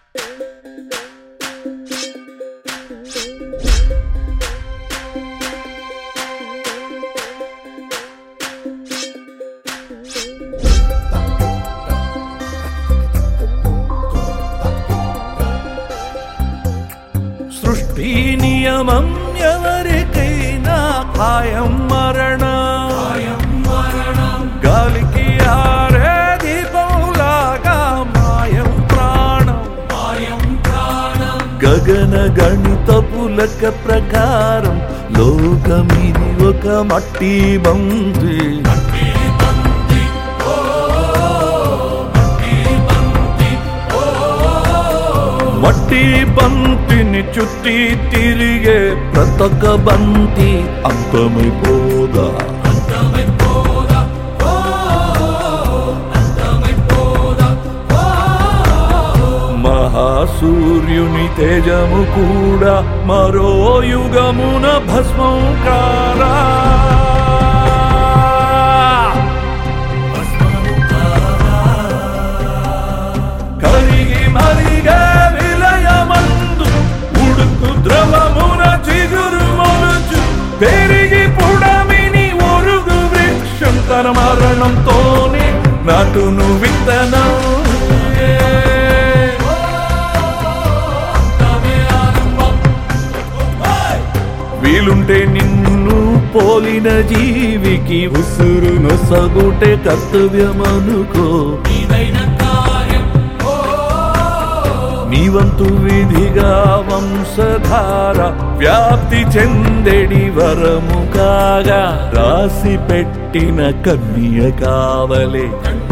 సృష్టి నియమం ఎవరికైనా ఖాయం మరణం గాలికి ఆరే దీపంలాగా మాయం ప్రాణం గగన గణితపు లెక్క ప్రకారం లోకమిది ఒక మట్టి బంది మట్టి బంతిని చుట్టి తిరిగే ప్రతొక్క బంతి అంతమైపోదా మహాసూర్యుని తేజము కూడా మరో యుగమున భస్మం కారా కరిగి మరిగే విలయమందు ఉడుకు ద్రవమున చిగురు మొలుచు పెరిగి పుడమిని ఒరుగు వృక్షం తన మరణంతోనే నాటును విత్తనం వీలుంటే నిన్ను పోలిన జీవికి ఉసురు నొసగుటే కర్తవ్యమనుకో నీవంతు విధిగా వంశధార వ్యాప్తి చెందెడి వరము కాగా రాసి పెట్టిన కన్య కావలే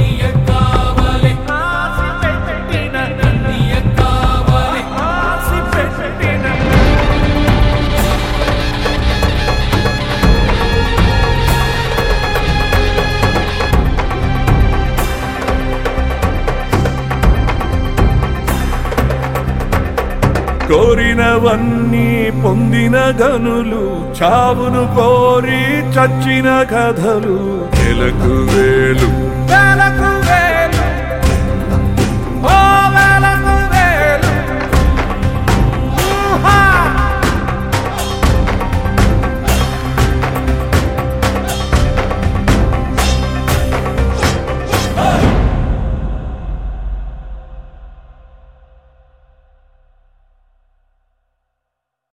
కోరినవన్నీ పొందిన గనులు చావును కోరి చచ్చిన కథలు నెలకు వేలు నెలకు